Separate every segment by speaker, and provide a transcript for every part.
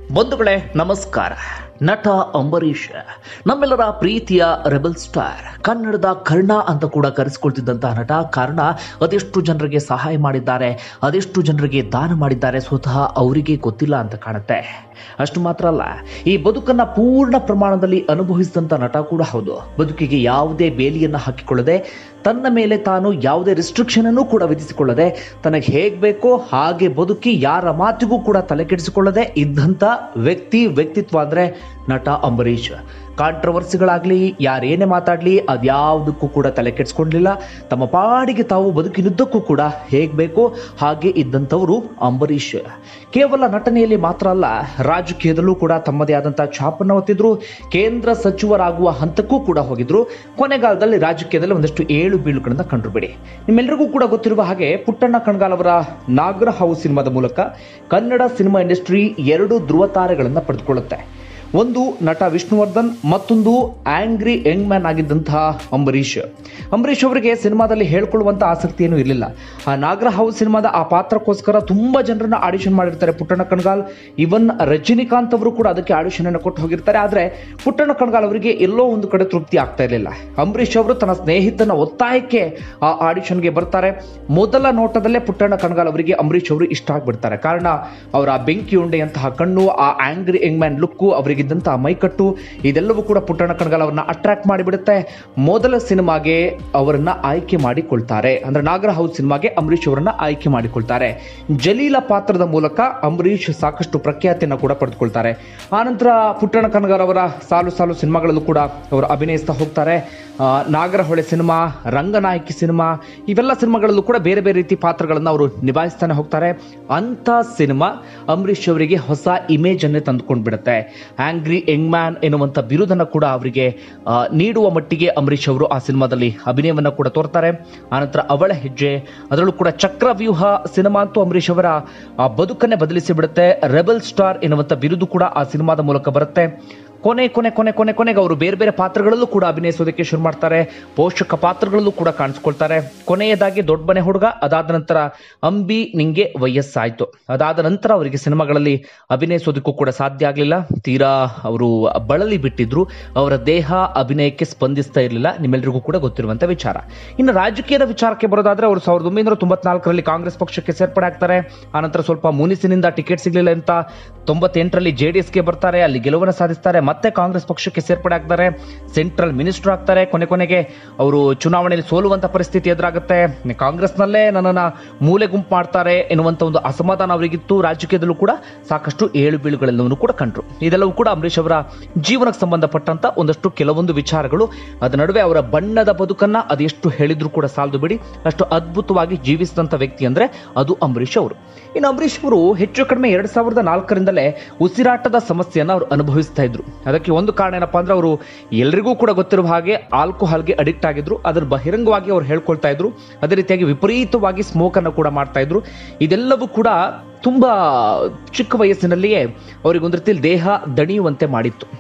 Speaker 1: ಬಂಧುಗಳೇ ನಮಸ್ಕಾರ ನಟ ಅಂಬರೀಷ್ ನಮ್ಮೆಲ್ಲರ ಪ್ರೀತಿಯ ರೆಬಲ್ ಸ್ಟಾರ್ ಕನ್ನಡದ ಕರ್ಣ ಅಂತ ಕೂಡ ಕರೆಸಿಕೊಳ್ತಿದ್ದಂತಹ ನಟ ಕಾರಣ ಅದೆಷ್ಟು ಜನರಿಗೆ ಸಹಾಯ ಮಾಡಿದ್ದಾರೆ ಅದೆಷ್ಟು ಜನರಿಗೆ ದಾನ ಮಾಡಿದ್ದಾರೆ ಸ್ವತಃ ಅವರಿಗೆ ಗೊತ್ತಿಲ್ಲ ಅಂತ ಕಾಣುತ್ತೆ ಅಷ್ಟು ಮಾತ್ರ ಅಲ್ಲ ಈ ಬದುಕನ್ನ ಪೂರ್ಣ ಪ್ರಮಾಣದಲ್ಲಿ ಅನುಭವಿಸಿದಂತ ನಟ ಕೂಡ ಹೌದು ಬದುಕಿಗೆ ಯಾವುದೇ ಬೇಲಿಯನ್ನ ಹಾಕಿಕೊಳ್ಳದೆ ತನ್ನ ಮೇಲೆ ತಾನು ಯಾವುದೇ ರಿಸ್ಟ್ರಿಕ್ಷನ್ ಅನ್ನು ಕೂಡ ವಿಧಿಸಿಕೊಳ್ಳದೆ ತನಗೆ ಹೇಗ್ ಬೇಕೋ ಹಾಗೆ ಬದುಕಿ ಯಾರ ಮಾತಿಗೂ ಕೂಡ ತಲೆ ಕೆಡಿಸಿಕೊಳ್ಳದೆ ಇದ್ದಂತ ವ್ಯಕ್ತಿ ವ್ಯಕ್ತಿತ್ವ ಅಂದ್ರೆ ನಟ ಅಂಬರೀಷ್ ಕಾಂಟ್ರವರ್ಸಿಗಳಾಗ್ಲಿ ಯಾರೇನೇ ಮಾತಾಡ್ಲಿ ಅದ್ಯಾವುದಕ್ಕೂ ಕೂಡ ತಲೆ ಕೆಡಿಸ್ಕೊಂಡಿಲ್ಲ ತಮ್ಮ ಪಾಡಿಗೆ ತಾವು ಬದುಕಿನುದ್ದಕ್ಕೂ ಕೂಡ ಹೇಗ್ ಬೇಕೋ ಹಾಗೆ ಇದ್ದಂಥವರು ಅಂಬರೀಷ್ ಕೇವಲ ನಟನೆಯಲ್ಲಿ ಮಾತ್ರ ಅಲ್ಲ ರಾಜಕೀಯದಲ್ಲೂ ಕೂಡ ತಮ್ಮದೇ ಆದಂತಹ ಛಾಪನ್ನು ಹೊತ್ತಿದ್ರು ಕೇಂದ್ರ ಸಚಿವರಾಗುವ ಹಂತಕ್ಕೂ ಕೂಡ ಹೋಗಿದ್ರು ಕೊನೆಗಾಲದಲ್ಲಿ ರಾಜಕೀಯದಲ್ಲಿ ಒಂದಷ್ಟು ಏಳು ಬೀಳುಗಳನ್ನ ಕಂಡ್ರು ಬಿಡಿ ನಿಮ್ಮೆಲ್ಲರಿಗೂ ಕೂಡ ಗೊತ್ತಿರುವ ಹಾಗೆ ಪುಟ್ಟಣ್ಣ ಕಣ್ಗಾಲ್ ಅವರ ನಾಗರ ಹೌಸ್ ಸಿನಿಮಾದ ಮೂಲಕ ಕನ್ನಡ ಸಿನಿಮಾ ಇಂಡಸ್ಟ್ರಿ ಎರಡು ಧ್ರುವ ತಾರೆಗಳನ್ನ ಪಡೆದುಕೊಳ್ಳುತ್ತೆ ಒಂದು ನಟ ವಿಷ್ಣುವರ್ಧನ್ ಮತ್ತೊಂದು ಆಂಗ್ರಿ ಯಂಗ್ ಮ್ಯಾನ್ ಆಗಿದ್ದಂತಹ ಅಂಬರೀಷ್ ಅಂಬರೀಷ್ ಅವರಿಗೆ ಸಿನಿಮಾದಲ್ಲಿ ಹೇಳ್ಕೊಳ್ಳುವಂತ ಆಸಕ್ತಿ ಏನೂ ಇರಲಿಲ್ಲ ಆ ನಾಗರ ಹೌಸ್ ಸಿನಿಮಾದ ಆ ಪಾತ್ರಕ್ಕೋಸ್ಕರ ತುಂಬಾ ಜನರನ್ನ ಆಡಿಷನ್ ಮಾಡಿರ್ತಾರೆ ಪುಟ್ಟಣ್ಣ ಕಣ್ಗಾಲ್ ಇವನ್ ರಜನಿಕಾಂತ್ ಅವರು ಕೂಡ ಅದಕ್ಕೆ ಆಡಿಷನ್ ಅನ್ನು ಕೊಟ್ಟು ಹೋಗಿರ್ತಾರೆ ಆದ್ರೆ ಪುಟ್ಟಣ್ಣ ಕಣ್ಗಾಲ್ ಅವರಿಗೆ ಎಲ್ಲೋ ಒಂದು ಕಡೆ ತೃಪ್ತಿ ಆಗ್ತಾ ಇರಲಿಲ್ಲ ಅಂಬರೀಷ್ ಅವರು ತನ್ನ ಸ್ನೇಹಿತನ ಒತ್ತಾಯಕ್ಕೆ ಆ ಆಡಿಷನ್ಗೆ ಬರ್ತಾರೆ ಮೊದಲ ನೋಟದಲ್ಲೇ ಪುಟ್ಟಣ್ಣ ಕಣ್ಗಾಲ್ ಅವರಿಗೆ ಅಂಬರೀಷ್ ಅವರು ಇಷ್ಟ ಆಗ್ಬಿಡ್ತಾರೆ ಕಾರಣ ಅವರ ಆ ಬೆಂಕಿ ಉಂಡೆಯಂತಹ ಕಣ್ಣು ಆ ಆಂಗ್ರಿ ಯಂಗ್ ಮ್ಯಾನ್ ಲುಕ್ಕು ಅವರಿಗಿದ್ದಂತಹ ಮೈಕಟ್ಟು ಇದೆಲ್ಲವೂ ಕೂಡ ಪುಟ್ಟಣ್ಣ ಕಣ್ಗಾಲ್ ಅವರನ್ನ ಅಟ್ರಾಕ್ಟ್ ಮಾಡಿಬಿಡುತ್ತೆ ಮೊದಲ ಸಿನಿಮಾಗೆ ಅವರನ್ನ ಆಯ್ಕೆ ಮಾಡಿಕೊಳ್ತಾರೆ ಅಂದ್ರೆ ನಾಗರ ಹೌಸ್ ಸಿನಿಮಾಗೆ ಅಂಬರೀಷ್ ಅವರನ್ನ ಆಯ್ಕೆ ಮಾಡಿಕೊಳ್ತಾರೆ ಜಲೀಲ ಪಾತ್ರದ ಮೂಲಕ ಅಂಬರೀಷ್ ಸಾಕಷ್ಟು ಪ್ರಖ್ಯಾತಿಯನ್ನು ಕೂಡ ಪಡೆದುಕೊಳ್ತಾರೆ ಆನಂತರ ಪುಟ್ಟಣ್ಣ ಕಣ್ಗಾರ್ ಅವರ ಸಾಲು ಸಾಲು ಸಿನಿಮಾಗಳಲ್ಲೂ ಕೂಡ ಅವರು ಅಭಿನಯಿಸ್ತಾ ಹೋಗ್ತಾರೆ ಆ, ನಾಗರಹೊಳೆ ಸಿನಿಮಾ ರಂಗನಾಯಕಿ ಸಿನಿಮಾ ಇವೆಲ್ಲ ಸಿನಿಮಾಗಳಲ್ಲೂ ಕೂಡ ಬೇರೆ ಬೇರೆ ರೀತಿ ಪಾತ್ರಗಳನ್ನು ಅವರು ನಿಭಾಯಿಸ್ತಾನೆ ಹೋಗ್ತಾರೆ ಅಂತ ಸಿನಿಮಾ ಅಂಬರೀಷ್ ಅವರಿಗೆ ಹೊಸ ಇಮೇಜ್ ಅನ್ನೇ ತಂದುಕೊಂಡು ಬಿಡುತ್ತೆ ಆಂಗ್ರಿ ಯಂಗ್ ಮ್ಯಾನ್ ಎನ್ನುವಂತ ಬಿರುದನ್ನು ಕೂಡ ಅವರಿಗೆ ಆ, ನೀಡುವ ಮಟ್ಟಿಗೆ ಅಂಬರೀಷ್ ಅವರು ಆ ಸಿನಿಮಾದಲ್ಲಿ ಅಭಿನಯವನ್ನ ಕೂಡ ತೋರ್ತಾರೆ ಆನಂತರ ಅವಳ ಹೆಜ್ಜೆ ಅದರಲ್ಲೂ ಕೂಡ ಚಕ್ರವ್ಯೂಹ ಸಿನಿಮಾ ಅಂತೂ ಅಂಬರೀಷ್ ಅವರ ಆ ಬದುಕನ್ನೇ ಬದಲಿಸಿ ಬಿಡುತ್ತೆ ರೆಬಲ್ ಸ್ಟಾರ್ ಎನ್ನುವಂತ ಬಿರುದು ಕೂಡ ಆ ಸಿನಿಮಾದ ಮೂಲಕ ಬರುತ್ತೆ ಕೊನೆ ಕೊನೆ ಕೊನೆ ಕೊನೆ ಕೊನೆಗೆ ಅವರು ಬೇರೆ ಬೇರೆ ಪಾತ್ರಗಳಲ್ಲೂ ಕೂಡ ಅಭಿನಯಿಸೋದಕ್ಕೆ ಶುರು ಮಾಡ್ತಾರೆ ಪೋಷಕ ಪಾತ್ರಗಳಲ್ಲೂ ಕೂಡ ಕಾಣಿಸ್ಕೊಳ್ತಾರೆ ಕೊನೆಯದಾಗಿ ದೊಡ್ಡ ಮನೆ ಹುಡುಗ ಅದಾದ ನಂತರ ಅಂಬಿ ನಿಂಗೆ ವಯಸ್ಸಾಯ್ತು ಅದಾದ ನಂತರ ಅವರಿಗೆ ಸಿನಿಮಾಗಳಲ್ಲಿ ಅಭಿನಯಿಸೋದಕ್ಕೂ ಕೂಡ ಸಾಧ್ಯ ಆಗಲಿಲ್ಲ ತೀರಾ ಅವರು ಬಳಲಿ ಬಿಟ್ಟಿದ್ರು ಅವರ ದೇಹ ಅಭಿನಯಕ್ಕೆ ಸ್ಪಂದಿಸ್ತಾ ಇರಲಿಲ್ಲ ನಿಮ್ಮೆಲ್ಲರಿಗೂ ಕೂಡ ಗೊತ್ತಿರುವಂತ ವಿಚಾರ ಇನ್ನು ರಾಜಕೀಯದ ವಿಚಾರಕ್ಕೆ ಬರೋದಾದ್ರೆ ಅವರು ಸಾವಿರದ ಒಂಬೈನೂರ ತೊಂಬತ್ನಾಲ್ಕರಲ್ಲಿ ಕಾಂಗ್ರೆಸ್ ಪಕ್ಷಕ್ಕೆ ಸೇರ್ಪಡೆ ಆಗ್ತಾರೆ ಆನಂತರ ಸ್ವಲ್ಪ ಮುನಿಸಿನಿಂದ ಟಿಕೆಟ್ ಸಿಗಲಿಲ್ಲ ಅಂತ ತೊಂಬತ್ತೆಂಟರಲ್ಲಿ ಜೆ ಡಿ ಎಸ್ಗೆ ಬರ್ತಾರೆ ಅಲ್ಲಿ ಗೆಲುವನ್ನು ಸಾಧಿಸ್ತಾರೆ ಮತ್ತೆ ಕಾಂಗ್ರೆಸ್ ಪಕ್ಷಕ್ಕೆ ಸೇರ್ಪಡೆ ಆಗ್ತಾರೆ ಸೆಂಟ್ರಲ್ ಮಿನಿಸ್ಟರ್ ಆಗ್ತಾರೆ ಕೊನೆ ಕೊನೆಗೆ ಅವರು ಚುನಾವಣೆಯಲ್ಲಿ ಸೋಲುವಂತ ಪರಿಸ್ಥಿತಿ ಎದುರಾಗುತ್ತೆ ಕಾಂಗ್ರೆಸ್ನಲ್ಲೇ ನನ್ನನ್ನ ಮೂಲೆ ಗುಂಪು ಮಾಡ್ತಾರೆ ಎನ್ನುವಂತ ಒಂದು ಅಸಮಾಧಾನ ಅವರಿಗಿತ್ತು ರಾಜಕೀಯದಲ್ಲೂ ಕೂಡ ಸಾಕಷ್ಟು ಏಳು ಬೀಳುಗಳೆಲ್ಲವನ್ನು ಕೂಡ ಕಂಡ್ರು ಇದೆಲ್ಲವೂ ಕೂಡ ಅಂಬರೀಷ್ ಅವರ ಜೀವನಕ್ಕೆ ಸಂಬಂಧಪಟ್ಟಂತ ಒಂದಷ್ಟು ಕೆಲವೊಂದು ವಿಚಾರಗಳು ಅದ ನಡುವೆ ಅವರ ಬಣ್ಣದ ಬದುಕನ್ನ ಅದೆಷ್ಟು ಹೇಳಿದ್ರು ಕೂಡ ಸಾಲದು ಬಿಡಿ ಅಷ್ಟು ಅದ್ಭುತವಾಗಿ ಜೀವಿಸಿದಂತ ವ್ಯಕ್ತಿ ಅಂದ್ರೆ ಅದು ಅಂಬರೀಷ್ ಅವರು ಇನ್ನು ಅಂಬರೀಷ್ ಅವರು ಹೆಚ್ಚು ಕಡಿಮೆ ಎರಡ್ ಸಾವಿರದ ನಾಲ್ಕರಿಂದಲೇ ಉಸಿರಾಟದ ಸಮಸ್ಯೆಯನ್ನ ಅವರು ಅನುಭವಿಸ್ತಾ ಇದ್ರು ಅದಕ್ಕೆ ಒಂದು ಕಾರಣ ಏನಪ್ಪಾ ಅಂದ್ರೆ ಅವರು ಎಲ್ರಿಗೂ ಕೂಡ ಗೊತ್ತಿರುವ ಹಾಗೆ ಆಲ್ಕೋಹಾಲ್ಗೆ ಅಡಿಕ್ಟ್ ಆಗಿದ್ರು ಅದರ ಬಹಿರಂಗವಾಗಿ ಅವ್ರು ಹೇಳ್ಕೊಳ್ತಾ ಇದ್ರು ಅದೇ ರೀತಿಯಾಗಿ ವಿಪರೀತವಾಗಿ ಸ್ಮೋಕ್ ಅನ್ನು ಕೂಡ ಮಾಡ್ತಾ ಇದ್ರು ಇದೆಲ್ಲವೂ ಕೂಡ ತುಂಬಾ ಚಿಕ್ಕ ವಯಸ್ಸಿನಲ್ಲಿಯೇ ಅವರಿಗೆ ಒಂದು ರೀತಿಯಲ್ಲಿ ದೇಹ ದಣಿಯುವಂತೆ ಮಾಡಿತ್ತು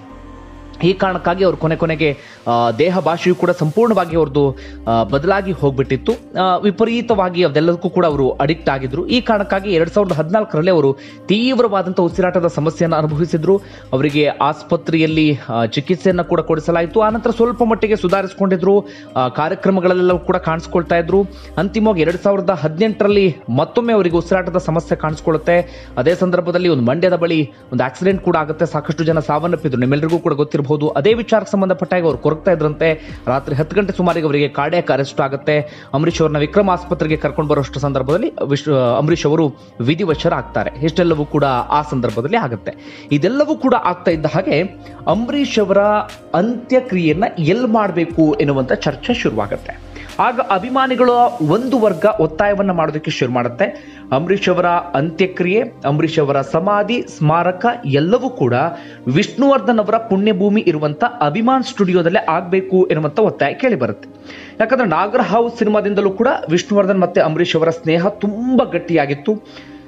Speaker 1: ಈ ಕಾರಣಕ್ಕಾಗಿ ಅವ್ರು ಕೊನೆ ಕೊನೆಗೆ ಆ, ದೇಹ ಭಾಷೆಯು ಕೂಡ ಸಂಪೂರ್ಣವಾಗಿ ಅವ್ರದ್ದು ಆ, ಬದಲಾಗಿ ಹೋಗ್ಬಿಟ್ಟಿತ್ತು ಆ, ವಿಪರೀತವಾಗಿ ಅದೆಲ್ಲದಕ್ಕೂ ಕೂಡ ಅವರು ಅಡಿಕ್ಟ್ ಆಗಿದ್ರು ಈ ಕಾರಣಕ್ಕಾಗಿ ಎರಡ್ ಸಾವಿರದ ಹದಿನಾಲ್ಕರಲ್ಲಿ ಅವರು ತೀವ್ರವಾದಂತಹ ಉಸಿರಾಟದ ಸಮಸ್ಯೆಯನ್ನು ಅನುಭವಿಸಿದ್ರು ಅವರಿಗೆ ಆಸ್ಪತ್ರೆಯಲ್ಲಿ ಆ, ಚಿಕಿತ್ಸೆಯನ್ನ ಕೂಡ ಕೊಡಿಸಲಾಯಿತು ಆನಂತರ ಸ್ವಲ್ಪ ಮಟ್ಟಿಗೆ ಸುಧಾರಿಸಿಕೊಂಡಿದ್ರು ಆ, ಕಾರ್ಯಕ್ರಮಗಳೆಲ್ಲ ಕೂಡ ಕಾಣಿಸ್ಕೊಳ್ತಾ ಇದ್ರು ಅಂತಿಮವಾಗಿ ಎರಡ್ ಸಾವಿರದ ಹದಿನೆಂಟರಲ್ಲಿ ಮತ್ತೊಮ್ಮೆ ಅವರಿಗೆ ಉಸಿರಾಟದ ಸಮಸ್ಯೆ ಕಾಣಿಸ್ಕೊಳ್ಳುತ್ತೆ ಅದೇ ಸಂದರ್ಭದಲ್ಲಿ ಒಂದು ಮಂಡ್ಯದ ಬಳಿ ಒಂದು ಆಕ್ಸಿಡೆಂಟ್ ಕೂಡ ಆಗುತ್ತೆ ಸಾಕಷ್ಟು ಜನ ಸಾವನ್ನಪ್ಪಿದ್ರು ನಿಮ್ಮೆಲ್ಲರಿಗೂ ಕೂಡ ಗೊತ್ತಿರಬಹುದು ಅದೇ ವಿಚಾರಕ್ಕೆ ಸಂಬಂಧಪಟ್ಟಾಗ ಅವರು ಕೊರಗ್ತಾ ಇದ್ರಂತೆ ರಾತ್ರಿ ಹತ್ತು ಗಂಟೆ ಸುಮಾರಿಗೆ ಅವರಿಗೆ ಕಾರ್ಡಿಯಾಕ್ ಅರೆಸ್ಟ್ ಆಗುತ್ತೆ ಅಂಬರೀಷ್ ಅವರನ್ನ ವಿಕ್ರಮ್ ಆಸ್ಪತ್ರೆಗೆ ಕರ್ಕೊಂಡು ಬರುವಷ್ಟು ಸಂದರ್ಭದಲ್ಲಿ ವಿಶ್ ಅಂಬರೀಷ್ ಅವರು ವಿಧಿವಶರಾಗ್ತಾರೆ ಇಷ್ಟೆಲ್ಲವೂ ಕೂಡ ಆ ಸಂದರ್ಭದಲ್ಲಿ ಆಗುತ್ತೆ ಇದೆಲ್ಲವೂ ಕೂಡ ಆಗ್ತಾ ಇದ್ದ ಹಾಗೆ ಅಂಬರೀಷ್ ಅವರ ಅಂತ್ಯಕ್ರಿಯೆಯನ್ನ ಎಲ್ಲಿ ಮಾಡಬೇಕು ಎನ್ನುವಂತ ಚರ್ಚೆ ಶುರುವಾಗುತ್ತೆ ಆಗ ಅಭಿಮಾನಿಗಳ ಒಂದು ವರ್ಗ ಒತ್ತಾಯವನ್ನ ಮಾಡೋದಕ್ಕೆ ಶುರು ಮಾಡುತ್ತೆ ಅಂಬರೀಷ್ ಅವರ ಅಂತ್ಯಕ್ರಿಯೆ ಅಂಬರೀಷ್ ಅವರ ಸಮಾಧಿ ಸ್ಮಾರಕ ಎಲ್ಲವೂ ಕೂಡ ವಿಷ್ಣುವರ್ಧನ್ ಅವರ ಪುಣ್ಯಭೂಮಿ ಇರುವಂತ ಅಭಿಮಾನ್ ಸ್ಟುಡಿಯೋದಲ್ಲೇ ಆಗ್ಬೇಕು ಎನ್ನುವಂತ ಒತ್ತಾಯ ಕೇಳಿ ಬರುತ್ತೆ ಯಾಕಂದ್ರೆ ನಾಗರ ಹೌಸ್ ಸಿನಿಮಾದಿಂದಲೂ ಕೂಡ ವಿಷ್ಣುವರ್ಧನ್ ಮತ್ತೆ ಅಂಬರೀಷ್ ಅವರ ಸ್ನೇಹ ತುಂಬಾ ಗಟ್ಟಿಯಾಗಿತ್ತು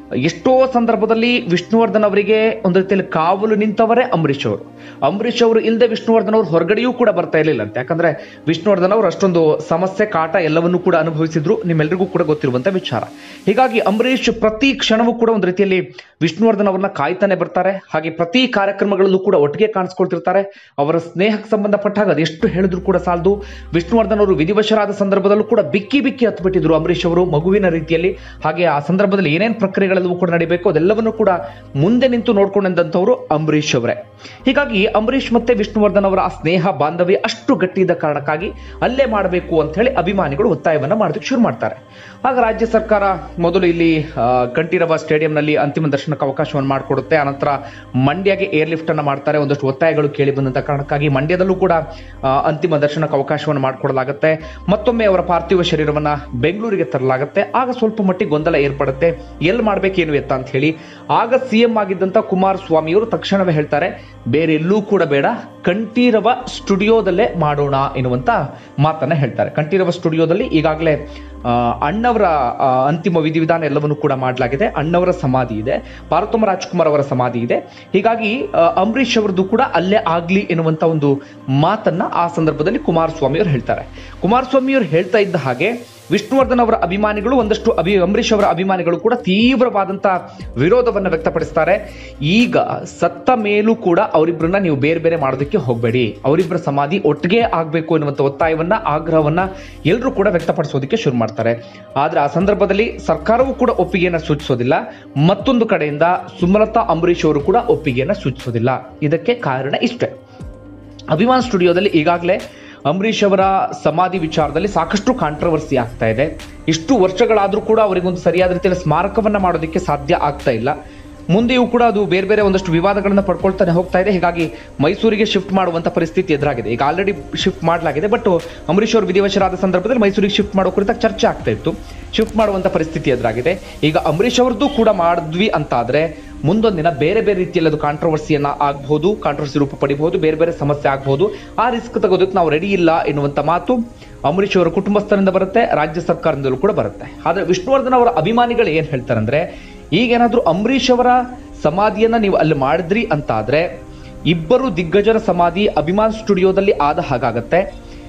Speaker 1: ಎಷ್ಟೋ ಸಂದರ್ಭದಲ್ಲಿ ವಿಷ್ಣುವರ್ಧನ್ ಅವರಿಗೆ ಒಂದು ರೀತಿಯಲ್ಲಿ ಕಾವಲು ನಿಂತವರೇ ಅಂಬರೀಷ್ ಅವರು ಅಂಬರೀಷ್ ಅವರು ಇಲ್ಲದೆ ವಿಷ್ಣುವರ್ಧನ್ ಅವರು ಹೊರಗಡೆಯೂ ಕೂಡ ಬರ್ತಾ ಇರಲಿಲ್ಲ ಅಂತ ಯಾಕಂದ್ರೆ ವಿಷ್ಣುವರ್ಧನ್ ಅವರು ಅಷ್ಟೊಂದು ಸಮಸ್ಯೆ ಕಾಟ ಎಲ್ಲವನ್ನೂ ಕೂಡ ಅನುಭವಿಸಿದ್ರು ನಿಮ್ಮೆಲ್ಲರಿಗೂ ಕೂಡ ಗೊತ್ತಿರುವಂತ ವಿಚಾರ ಹೀಗಾಗಿ ಅಂಬರೀಷ್ ಪ್ರತಿ ಕ್ಷಣವೂ ಕೂಡ ಒಂದು ರೀತಿಯಲ್ಲಿ ವಿಷ್ಣುವರ್ಧನ್ ಅವರನ್ನ ಕಾಯ್ತಾನೆ ಬರ್ತಾರೆ ಹಾಗೆ ಪ್ರತಿ ಕಾರ್ಯಕ್ರಮಗಳಲ್ಲೂ ಕೂಡ ಒಟ್ಟಿಗೆ ಕಾಣಿಸ್ಕೊಳ್ತಿರ್ತಾರೆ ಅವರ ಸ್ನೇಹಕ್ಕೆ ಸಂಬಂಧಪಟ್ಟಾಗ ಅದೆಷ್ಟು ಹೇಳಿದ್ರು ಕೂಡ ಸಾಲದು ವಿಷ್ಣುವರ್ಧನ್ ಅವರು ವಿಧಿವಶರಾದ ಸಂದರ್ಭದಲ್ಲೂ ಕೂಡ ಬಿಕ್ಕಿ ಬಿಕ್ಕಿ ಹತ್ಬಿಟ್ಟಿದ್ರು ಅಂಬರೀಷ್ ಅವರು ಮಗುವಿನ ರೀತಿಯಲ್ಲಿ ಹಾಗೆ ಆ ಸಂದರ್ಭದಲ್ಲಿ ಏನೇನು ಪ್ರಕ್ರಿಯೆಗಳೆಲ್ಲವೂ ಕೂಡ ನಡೀಬೇಕು ಅದೆಲ್ಲವನ್ನೂ ಕೂಡ ಮುಂದೆ ನಿಂತು ನೋಡ್ಕೊಂಡಂತವರು ಅಂಬರೀಷ್ ಅವರೇ ಹೀಗಾಗಿ ಅಂಬರೀಷ್ ಮತ್ತೆ ವಿಷ್ಣುವರ್ಧನ್ ಅವರ ಆ ಸ್ನೇಹ ಬಾಂಧವ್ಯ ಅಷ್ಟು ಗಟ್ಟಿ ಇದ್ದ ಕಾರಣಕ್ಕಾಗಿ ಅಲ್ಲೇ ಮಾಡಬೇಕು ಅಂತ ಹೇಳಿ ಅಭಿಮಾನಿಗಳು ಒತ್ತಾಯವನ್ನ ಮಾಡೋದಕ್ಕೆ ಶುರು ಮಾಡ್ತಾರೆ ಆಗ ರಾಜ್ಯ ಸರ್ಕಾರ ಮೊದಲು ಇಲ್ಲಿ ಆ, ಕಂಠೀರವ ಸ್ಟೇಡಿಯಂನಲ್ಲಿ ಅಂತಿಮ ದರ್ಶನಕ್ಕೆ ಅವಕಾಶವನ್ನು ಮಾಡಿಕೊಡುತ್ತೆ ಅನಂತರ ಮಂಡ್ಯಗೆ ಏರ್ ಲಿಫ್ಟ್ ಅನ್ನ ಮಾಡ್ತಾರೆ ಒಂದಷ್ಟು ಒತ್ತಾಯಗಳು ಕೇಳಿ ಬಂದಂತ ಕಾರಣಕ್ಕಾಗಿ ಮಂಡ್ಯದಲ್ಲೂ ಕೂಡ ಆ, ಅಂತಿಮ ದರ್ಶನಕ್ಕೆ ಅವಕಾಶವನ್ನು ಮಾಡಿಕೊಡಲಾಗುತ್ತೆ ಮತ್ತೊಮ್ಮೆ ಅವರ ಪಾರ್ಥಿವ ಶರೀರವನ್ನ ಬೆಂಗಳೂರಿಗೆ ತರಲಾಗುತ್ತೆ ಆಗ ಸ್ವಲ್ಪ ಮಟ್ಟಿಗೆ ಗೊಂದಲ ಏರ್ಪಡುತ್ತೆ ಎಲ್ಲಿ ಮಾಡ್ಬೇಕೇನು ಎತ್ತ ಅಂತ ಹೇಳಿ ಆಗ ಸಿಎಂ ಆಗಿದ್ದಂತ ಕುಮಾರಸ್ವಾಮಿಯವರು ತಕ್ಷಣವೇ ಹೇಳ್ತಾರೆ ಬೇರೆ ಎಲ್ಲೂ ಕೂಡ ಬೇಡ ಕಂಠೀರವ ಸ್ಟುಡಿಯೋದಲ್ಲೇ ಮಾಡೋಣ ಎನ್ನುವಂತ ಮಾತನ್ನ ಹೇಳ್ತಾರೆ ಕಂಠೀರವ ಸ್ಟುಡಿಯೋದಲ್ಲಿ ಈಗಾಗಲೇ ಆ, ಅಣ್ಣವರ ಆ, ಅಂತಿಮ ವಿಧಿವಿಧಾನ ಎಲ್ಲವನ್ನು ಕೂಡ ಮಾಡಲಾಗಿದೆ ಅಣ್ಣವರ ಸಮಾಧಿ ಇದೆ ಪಾರ್ವತಮ್ಮ ರಾಜ್ಕುಮಾರ್ ಅವರ ಸಮಾಧಿ ಇದೆ ಹೀಗಾಗಿ ಆ, ಅಂಬರೀಷ್ ಅವರದ್ದು ಕೂಡ ಅಲ್ಲೇ ಆಗ್ಲಿ ಎನ್ನುವಂತ ಒಂದು ಮಾತನ್ನ ಆ ಸಂದರ್ಭದಲ್ಲಿ ಕುಮಾರಸ್ವಾಮಿ ಅವರು ಹೇಳ್ತಾರೆ ಕುಮಾರಸ್ವಾಮಿ ಅವರು ಹೇಳ್ತಾ ಇದ್ದ ಹಾಗೆ ವಿಷ್ಣುವರ್ಧನ್ ಅವರ ಅಭಿಮಾನಿಗಳು ಒಂದಷ್ಟು ಅಭಿ ಅಂಬರೀಷ್ ಅವರ ಅಭಿಮಾನಿಗಳು ಕೂಡ ತೀವ್ರವಾದಂತ ವಿರೋಧವನ್ನ ವ್ಯಕ್ತಪಡಿಸ್ತಾರೆ ಈಗ ಸತ್ತ ಮೇಲೂ ಕೂಡ ಅವರಿಬ್ಬರನ್ನ ನೀವು ಬೇರೆ ಬೇರೆ ಮಾಡೋದಕ್ಕೆ ಹೋಗಬೇಡಿ ಅವರಿಬ್ಬರ ಸಮಾಧಿ ಒಟ್ಟಿಗೆ ಆಗ್ಬೇಕು ಎನ್ನುವಂತ ಒತ್ತಾಯವನ್ನ ಆಗ್ರಹವನ್ನ ಎಲ್ಲರೂ ಕೂಡ ವ್ಯಕ್ತಪಡಿಸೋದಕ್ಕೆ ಶುರು ಮಾಡ್ತಾರೆ ಆದ್ರೆ ಆ ಸಂದರ್ಭದಲ್ಲಿ ಸರ್ಕಾರವೂ ಕೂಡ ಒಪ್ಪಿಗೆಯನ್ನ ಸೂಚಿಸೋದಿಲ್ಲ ಮತ್ತೊಂದು ಕಡೆಯಿಂದ ಸುಮಲತಾ ಅಂಬರೀಷ್ ಅವರು ಕೂಡ ಒಪ್ಪಿಗೆಯನ್ನ ಸೂಚಿಸೋದಿಲ್ಲ ಇದಕ್ಕೆ ಕಾರಣ ಇಷ್ಟೇ ಅಭಿಮಾನ್ ಸ್ಟುಡಿಯೋದಲ್ಲಿ ಈಗಾಗಲೇ ಅಂಬರೀಷ್ ಅವರ ಸಮಾಧಿ ವಿಚಾರದಲ್ಲಿ ಸಾಕಷ್ಟು ಕಾಂಟ್ರವರ್ಸಿ ಆಗ್ತಾ ಇದೆ ಇಷ್ಟು ವರ್ಷಗಳಾದರೂ ಕೂಡ ಅವರಿಗೊಂದು ಸರಿಯಾದ ರೀತಿಯಲ್ಲಿ ಸ್ಮಾರಕವನ್ನ ಮಾಡೋದಕ್ಕೆ ಸಾಧ್ಯ ಆಗ್ತಾ ಇಲ್ಲ ಮುಂದೆಯೂ ಕೂಡ ಅದು ಬೇರೆ ಬೇರೆ ಒಂದಷ್ಟು ವಿವಾದಗಳನ್ನ ಪಡ್ಕೊಳ್ತಾನೆ ಹೋಗ್ತಾ ಇದೆ ಹೀಗಾಗಿ ಮೈಸೂರಿಗೆ ಶಿಫ್ಟ್ ಮಾಡುವಂತ ಪರಿಸ್ಥಿತಿ ಎದುರಾಗಿದೆ ಈಗ ಆಲ್ರೆಡಿ ಶಿಫ್ಟ್ ಮಾಡಲಾಗಿದೆ ಬಟ್ ಅಂಬರೀಷ್ ಅವರು ವಿಧಿವಶರಾದ ಸಂದರ್ಭದಲ್ಲಿ ಮೈಸೂರಿಗೆ ಶಿಫ್ಟ್ ಮಾಡೋ ಕುರಿತ ಚರ್ಚೆ ಆಗ್ತಾ ಇತ್ತು ಶಿಫ್ಟ್ ಮಾಡುವಂತ ಪರಿಸ್ಥಿತಿ ಎದುರಾಗಿದೆ ಈಗ ಅಂಬರೀಷ್ ಅವ್ರದ್ದು ಕೂಡ ಮಾಡಿದ್ವಿ ಅಂತಾದ್ರೆ ಮುಂದೊಂದಿನ ಬೇರೆ ಬೇರೆ ರೀತಿಯಲ್ಲಿ ಅದು ಕಾಂಟ್ರವರ್ಸಿಯನ್ನ ಆಗಬಹುದು ಕಾಂಟ್ರವರ್ಸಿ ರೂಪ ಪಡಿಬಹುದು ಬೇರೆ ಬೇರೆ ಸಮಸ್ಯೆ ಆಗಬಹುದು ಆ ರಿಸ್ಕ್ ತಗೋದಕ್ಕೆ ನಾವು ರೆಡಿ ಇಲ್ಲ ಎನ್ನುವಂತ ಮಾತು ಅಂಬರೀಷ್ ಅವರ ಕುಟುಂಬಸ್ಥರಿಂದ ಬರುತ್ತೆ ರಾಜ್ಯ ಸರ್ಕಾರದಿಂದಲೂ ಕೂಡ ಬರುತ್ತೆ ಆದ್ರೆ ವಿಷ್ಣುವರ್ಧನ್ ಅವರ ಅಭಿಮಾನಿಗಳು ಏನ್ ಹೇಳ್ತಾರಂದ್ರೆ ಈಗೇನಾದ್ರೂ ಅಂಬರೀಷ್ ಅವರ ಸಮಾಧಿಯನ್ನ ನೀವು ಅಲ್ಲಿ ಮಾಡಿದ್ರಿ ಅಂತಾದ್ರೆ ಇಬ್ಬರು ದಿಗ್ಗಜರ ಸಮಾಧಿ ಅಭಿಮಾನ್ ಸ್ಟುಡಿಯೋದಲ್ಲಿ ಆದ ಹಾಗಾಗತ್ತೆ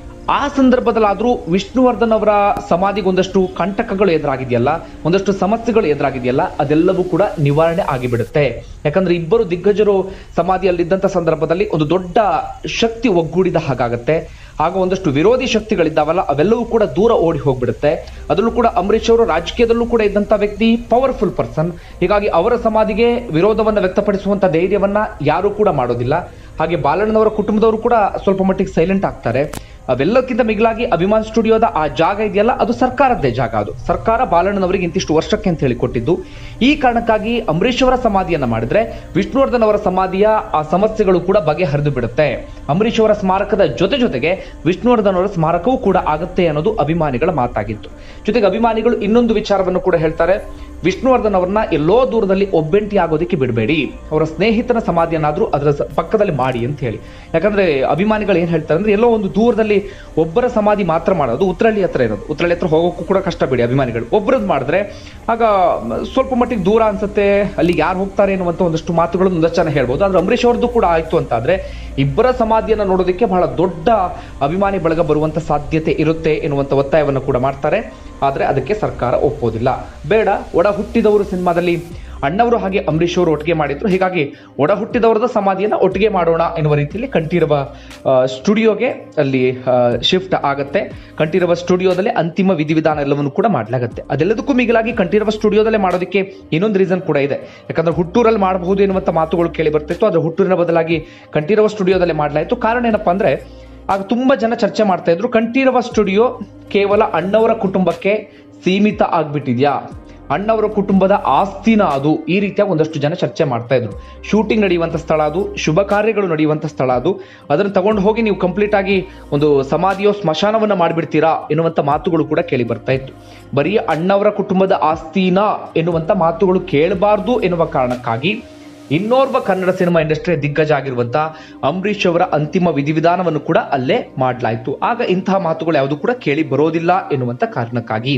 Speaker 1: ಆ ಸಂದರ್ಭದಲ್ಲಾದ್ರೂ ವಿಷ್ಣುವರ್ಧನ್ ಅವರ ಸಮಾಧಿಗೆ ಒಂದಷ್ಟು ಕಂಟಕಗಳು ಎದುರಾಗಿದೆಯಲ್ಲ ಒಂದಷ್ಟು ಸಮಸ್ಯೆಗಳು ಎದುರಾಗಿದೆಯಲ್ಲ ಅದೆಲ್ಲವೂ ಕೂಡ ನಿವಾರಣೆ ಆಗಿಬಿಡುತ್ತೆ ಯಾಕಂದ್ರೆ ಇಬ್ಬರು ದಿಗ್ಗಜರು ಸಮಾಧಿಯಲ್ಲಿದ್ದಂಥ ಸಂದರ್ಭದಲ್ಲಿ ಒಂದು ದೊಡ್ಡ ಶಕ್ತಿ ಒಗ್ಗೂಡಿದ ಹಾಗಾಗತ್ತೆ ಆಗ ಒಂದಷ್ಟು ವಿರೋಧಿ ಶಕ್ತಿಗಳಿದ್ದಾವಲ್ಲ ಅವೆಲ್ಲವೂ ಕೂಡ ದೂರ ಓಡಿ ಹೋಗ್ಬಿಡುತ್ತೆ ಅದರಲ್ಲೂ ಕೂಡ ಅಂಬರೀಷ್ ಅವರು ರಾಜಕೀಯದಲ್ಲೂ ಕೂಡ ಇದ್ದಂಥ ವ್ಯಕ್ತಿ ಪವರ್ಫುಲ್ ಪರ್ಸನ್ ಹೀಗಾಗಿ ಅವರ ಸಮಾಧಿಗೆ ವಿರೋಧವನ್ನ ವ್ಯಕ್ತಪಡಿಸುವಂತ ಧೈರ್ಯವನ್ನ ಯಾರೂ ಕೂಡ ಮಾಡೋದಿಲ್ಲ ಹಾಗೆ ಬಾಲಣ್ಣನವರ ಕುಟುಂಬದವರು ಕೂಡ ಸ್ವಲ್ಪ ಮಟ್ಟಿಗೆ ಸೈಲೆಂಟ್ ಆಗ್ತಾರೆ ಅವೆಲ್ಲಕ್ಕಿಂತ ಮಿಗಿಲಾಗಿ ಅಭಿಮಾನ್ ಸ್ಟುಡಿಯೋದ ಆ ಜಾಗ ಇದೆಯಲ್ಲ ಅದು ಸರ್ಕಾರದ್ದೇ ಜಾಗ ಅದು ಸರ್ಕಾರ ಬಾಲಣ್ಣನವರಿಗೆ ಇಂತಿಷ್ಟು ವರ್ಷಕ್ಕೆ ಅಂತ ಹೇಳಿ ಕೊಟ್ಟಿದ್ದು ಈ ಕಾರಣಕ್ಕಾಗಿ ಅಂಬರೀಷ್ ಅವರ ಸಮಾಧಿಯನ್ನ ಮಾಡಿದ್ರೆ ವಿಷ್ಣುವರ್ಧನ್ ಅವರ ಸಮಾಧಿಯ ಆ ಸಮಸ್ಯೆಗಳು ಕೂಡ ಬಗೆಹರಿದು ಬಿಡುತ್ತೆ ಅಂಬರೀಷ್ ಅವರ ಸ್ಮಾರಕದ ಜೊತೆ ಜೊತೆಗೆ ವಿಷ್ಣುವರ್ಧನ್ ಅವರ ಸ್ಮಾರಕವೂ ಕೂಡ ಆಗುತ್ತೆ ಅನ್ನೋದು ಅಭಿಮಾನಿಗಳ ಮಾತಾಗಿತ್ತು ಜೊತೆಗೆ ಅಭಿಮಾನಿಗಳು ಇನ್ನೊಂದು ವಿಚಾರವನ್ನು ಕೂಡ ಹೇಳ್ತಾರೆ ವಿಷ್ಣುವರ್ಧನ್ ಅವರನ್ನ ಎಲ್ಲೋ ದೂರದಲ್ಲಿ ಒಬ್ಬೆಂಟಿ ಆಗೋದಕ್ಕೆ ಬಿಡಬೇಡಿ ಅವರ ಸ್ನೇಹಿತನ ಸಮಾಧಿಯನ್ನಾದ್ರೂ ಅದರ ಸ- ಪಕ್ಕದಲ್ಲಿ ಮಾಡಿ ಅಂತ ಹೇಳಿ ಯಾಕಂದ್ರೆ ಅಭಿಮಾನಿಗಳು ಏನ್ ಹೇಳ್ತಾರೆ ಅಂದ್ರೆ ಎಲ್ಲೋ ಒಂದು ದೂರದಲ್ಲಿ ಒಬ್ಬರ ಸಮಾಧಿ ಮಾತ್ರ ಮಾಡೋದು ಉತ್ತರಳ್ಳಿ ಹತ್ರ ಇರೋದು ಉತ್ತರಳ್ಳಿ ಹತ್ರ ಹೋಗೋಕ್ಕೂ ಕೂಡ ಕಷ್ಟ ಬಿಡಿ ಅಭಿಮಾನಿಗಳು ಒಬ್ಬರದ್ದು ಮಾಡಿದ್ರೆ ಆಗ ಮ್, ಸ್ವಲ್ಪ ಮಟ್ಟಿಗೆ ದೂರ ಅನ್ಸುತ್ತೆ ಅಲ್ಲಿ ಯಾರು ಹೋಗ್ತಾರೆ ಅನ್ನುವಂತ ಒಂದಷ್ಟು ಮಾತುಗಳನ್ನು ಒಂದಷ್ಟು ಜನ ಹೇಳ್ಬೋದು ಆದ್ರೆ ಅಂಬರೀಷ್ ಅವ್ರದ್ದು ಕೂಡ ಆಯ್ತು ಅಂತಾದ್ರೆ ಇಬ್ಬರ ಸಮಾಧಿಯನ್ನ ನೋಡೋದಕ್ಕೆ ಬಹಳ ದೊಡ್ಡ ಅಭಿಮಾನಿ ಬಳಗ ಬರುವಂತ ಸಾಧ್ಯತೆ ಇರುತ್ತೆ ಎನ್ನುವಂತ ಒತ್ತಾಯವನ್ನು ಕೂಡ ಮಾಡ್ತಾರೆ ಆದ್ರೆ ಅದಕ್ಕೆ ಸರ್ಕಾರ ಒಪ್ಪೋದಿಲ್ಲ ಬೇಡ ಒಡ ಹುಟ್ಟಿದವರು ಸಿನಿಮಾದಲ್ಲಿ ಅಣ್ಣವರು ಹಾಗೆ ಅಂಬರೀಷ್ ಅವರು ಒಟ್ಟಿಗೆ ಮಾಡಿದ್ರು ಹೀಗಾಗಿ ಒಡ ಹುಟ್ಟಿದವರದ ಸಮಾಧಿಯನ್ನ ಒಟ್ಟಿಗೆ ಮಾಡೋಣ ಎನ್ನುವ ರೀತಿಯಲ್ಲಿ ಕಂಠೀರವ ಆ, ಸ್ಟುಡಿಯೋಗೆ ಅಲ್ಲಿ ಶಿಫ್ಟ್ ಆಗತ್ತೆ ಕಂಠೀರವ ಸ್ಟುಡಿಯೋದಲ್ಲೇ ಅಂತಿಮ ವಿಧಿವಿಧಾನ ಎಲ್ಲವನ್ನು ಕೂಡ ಮಾಡಲಾಗುತ್ತೆ ಅದೆಲ್ಲದಕ್ಕೂ ಮಿಗಿಲಾಗಿ ಕಂಠೀರವ ಸ್ಟುಡಿಯೋದಲ್ಲೇ ಮಾಡೋದಕ್ಕೆ ಇನ್ನೊಂದು ರೀಸನ್ ಕೂಡ ಇದೆ ಯಾಕಂದ್ರೆ ಹುಟ್ಟೂರಲ್ಲಿ ಮಾಡಬಹುದು ಎನ್ನುವಂತ ಮಾತುಗಳು ಕೇಳಿ ಬರ್ತಿತ್ತು ಆದ್ರೆ ಹುಟ್ಟೂರಿನ ಬದಲಾಗಿ ಕಂಠೀರವ ಸ್ಟುಡಿಯೋದಲ್ಲೇ ಮಾಡಲಾಯಿತು ಕಾರಣ ಏನಪ್ಪಾ ಅಂದ್ರೆ ಆಗ ತುಂಬಾ ಜನ ಚರ್ಚೆ ಮಾಡ್ತಾ ಇದ್ರು ಕಂಠೀರವ ಸ್ಟುಡಿಯೋ ಕೇವಲ ಅಣ್ಣವರ ಕುಟುಂಬಕ್ಕೆ ಸೀಮಿತ ಆಗ್ಬಿಟ್ಟಿದ್ಯಾ ಅಣ್ಣವರ ಕುಟುಂಬದ ಆಸ್ತಿನ ಅದು ಈ ರೀತಿಯ ಒಂದಷ್ಟು ಜನ ಚರ್ಚೆ ಮಾಡ್ತಾ ಇದ್ರು ಶೂಟಿಂಗ್ ನಡೆಯುವಂತ ಸ್ಥಳ ಅದು ಶುಭ ಕಾರ್ಯಗಳು ನಡೆಯುವಂತ ಸ್ಥಳ ಅದು ಅದನ್ನು ತಗೊಂಡು ಹೋಗಿ ನೀವು ಕಂಪ್ಲೀಟ್ ಆಗಿ ಒಂದು ಸಮಾಧಿಯೋ ಸ್ಮಶಾನವನ್ನ ಮಾಡಿಬಿಡ್ತೀರಾ ಎನ್ನುವಂತ ಮಾತುಗಳು ಕೂಡ ಕೇಳಿ ಬರ್ತಾ ಇತ್ತು ಬರೀ ಅಣ್ಣವರ ಕುಟುಂಬದ ಆಸ್ತಿನ ಎನ್ನುವಂತ ಮಾತುಗಳು ಕೇಳಬಾರ್ದು ಎನ್ನುವ ಕಾರಣಕ್ಕಾಗಿ ಇನ್ನೋರ್ವ ಕನ್ನಡ ಸಿನಿಮಾ ಇಂಡಸ್ಟ್ರಿ ದಿಗ್ಗಜ ಆಗಿರುವಂತ ಅಂಬರೀಷ್ ಅವರ ಅಂತಿಮ ವಿಧಿವಿಧಾನವನ್ನು ಕೂಡ ಅಲ್ಲೇ ಮಾಡಲಾಯಿತು ಆಗ ಇಂತಹ ಮಾತುಗಳು ಯಾವುದು ಕೂಡ ಕೇಳಿ ಬರೋದಿಲ್ಲ ಎನ್ನುವಂತ ಕಾರಣಕ್ಕಾಗಿ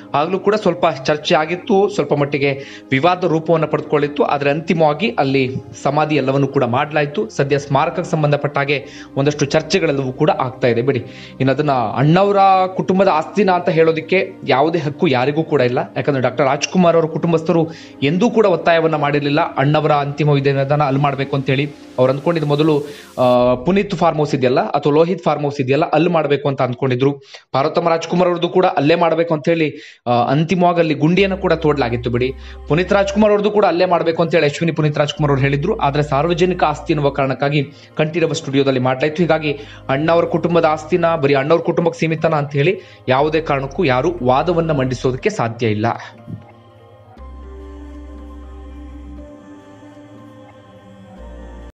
Speaker 2: ಆಗಲೂ ಕೂಡ ಸ್ವಲ್ಪ ಚರ್ಚೆ ಆಗಿತ್ತು ಸ್ವಲ್ಪ ಮಟ್ಟಿಗೆ ವಿವಾದ ರೂಪವನ್ನು ಪಡೆದುಕೊಳ್ಳಿತ್ತು ಆದರೆ ಅಂತಿಮವಾಗಿ ಅಲ್ಲಿ ಸಮಾಧಿ ಎಲ್ಲವನ್ನು ಕೂಡ ಮಾಡಲಾಯಿತು ಸದ್ಯ ಸ್ಮಾರಕಕ್ಕೆ ಸಂಬಂಧಪಟ್ಟ ಹಾಗೆ ಒಂದಷ್ಟು ಚರ್ಚೆಗಳೆಲ್ಲವೂ ಕೂಡ ಆಗ್ತಾ ಇದೆ ಬಿಡಿ ಇನ್ನು ಅದನ್ನ ಅಣ್ಣವರ ಕುಟುಂಬದ ಆಸ್ತಿನ ಅಂತ ಹೇಳೋದಕ್ಕೆ ಯಾವುದೇ ಹಕ್ಕು ಯಾರಿಗೂ ಕೂಡ ಇಲ್ಲ ಯಾಕಂದ್ರೆ ಡಾಕ್ಟರ್ ರಾಜ್ಕುಮಾರ್ ಅವರ ಕುಟುಂಬಸ್ಥರು ಎಂದೂ ಕೂಡ ಒತ್ತಾಯವನ್ನ ಮಾಡಿರಲಿಲ್ಲ ಅಣ್ಣವರ ಅಂತಿಮ ವಿಧಾನ ಅಲ್ಲಿ ಮಾಡಬೇಕು ಅಂತೇಳಿ ಅವ್ರು ಅಂದ್ಕೊಂಡಿದ್ದು ಮೊದಲು ಆ, ಪುನೀತ್ ಫಾರ್ಮ್ ಹೌಸ್ ಇದೆಯಲ್ಲ ಅಥವಾ ಲೋಹಿತ್ ಫಾರ್ಮ್ ಹೌಸ್ ಇದೆಯಲ್ಲ ಅಲ್ಲಿ ಮಾಡಬೇಕು ಅಂತ ಅಂದ್ಕೊಂಡಿದ್ರು ಪಾರ್ವತಮ್ಮ ರಾಜ್ಕುಮಾರ್ ಅವ್ರದ್ದು ಕೂಡ ಅಲ್ಲೇ ಮಾಡಬೇಕು ಅಂತ ಹೇಳಿ ಆ, ಅಂತಿಮವಾಗಿ ಅಲ್ಲಿ ಗುಂಡಿಯನ್ನು ಕೂಡ ತೋಡ್ಲಾಗಿತ್ತು ಬಿಡಿ ಪುನೀತ್ ರಾಜ್ಕುಮಾರ್ ಅವ್ರದ್ದು ಕೂಡ ಅಲ್ಲೇ ಮಾಡಬೇಕು ಅಂತ ಹೇಳಿ ಅಶ್ವಿನಿ ಪುನೀತ್ ರಾಜ್ಕುಮಾರ್ ಅವರು ಹೇಳಿದ್ರು ಆದ್ರೆ ಸಾರ್ವಜನಿಕ ಆಸ್ತಿ ಎನ್ನುವ ಕಾರಣಕ್ಕಾಗಿ ಕಂಠೀರವ ಸ್ಟುಡಿಯೋದಲ್ಲಿ ಮಾಡ್ಲಾಯ್ತು ಹೀಗಾಗಿ ಅಣ್ಣವರ ಕುಟುಂಬದ ಆಸ್ತಿನ ಬರೀ ಅಣ್ಣವ್ರ ಕುಟುಂಬಕ್ಕೆ ಸೀಮಿತನ ಅಂತ ಹೇಳಿ ಯಾವುದೇ ಕಾರಣಕ್ಕೂ ಯಾರು ವಾದವನ್ನ ಮಂಡಿಸೋದಕ್ಕೆ ಸಾಧ್ಯ ಇಲ್ಲ